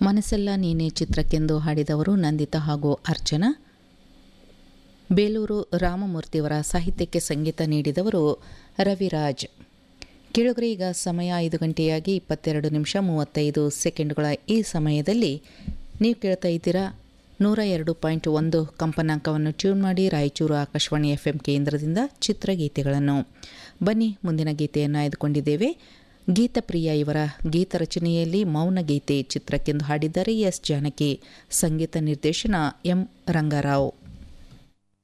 ಮನಸ್ಸೆಲ್ಲ ನೀನೇ ಚಿತ್ರಕ್ಕೆಂದು ಹಾಡಿದವರು ನಂದಿತಾ ಹಾಗೂ ಅರ್ಚನಾ ಬೇಲೂರು ರಾಮಮೂರ್ತಿಯವರ ಸಾಹಿತ್ಯಕ್ಕೆ ಸಂಗೀತ ನೀಡಿದವರು ರವಿರಾಜ್ ಕೇಳುಗರೆ ಈಗ ಸಮಯ ಐದು ಗಂಟೆಯಾಗಿ ಇಪ್ಪತ್ತೆರಡು ನಿಮಿಷ ಮೂವತ್ತೈದು ಸೆಕೆಂಡ್ಗಳ ಈ ಸಮಯದಲ್ಲಿ ನೀವು ಕೇಳ್ತಾ ಇದ್ದೀರಾ ನೂರ ಎರಡು ಪಾಯಿಂಟ್ ಒಂದು ಕಂಪನಾಂಕವನ್ನು ಟ್ಯೂನ್ ಮಾಡಿ ರಾಯಚೂರು ಆಕಾಶವಾಣಿ ಎಫ್ ಎಂ ಕೇಂದ್ರದಿಂದ ಚಿತ್ರಗೀತೆಗಳನ್ನು ಬನ್ನಿ ಮುಂದಿನ ಗೀತೆಯನ್ನು ಆಯ್ದುಕೊಂಡಿದ್ದೇವೆ ಗೀತಪ್ರಿಯ ಇವರ ಗೀತ ರಚನೆಯಲ್ಲಿ ಮೌನ ಗೀತೆ ಚಿತ್ರಕ್ಕೆಂದು ಹಾಡಿದ್ದಾರೆ ಎಸ್ ಜಾನಕಿ ಸಂಗೀತ ನಿರ್ದೇಶನ ಎಂ ರಂಗಾರಾವ್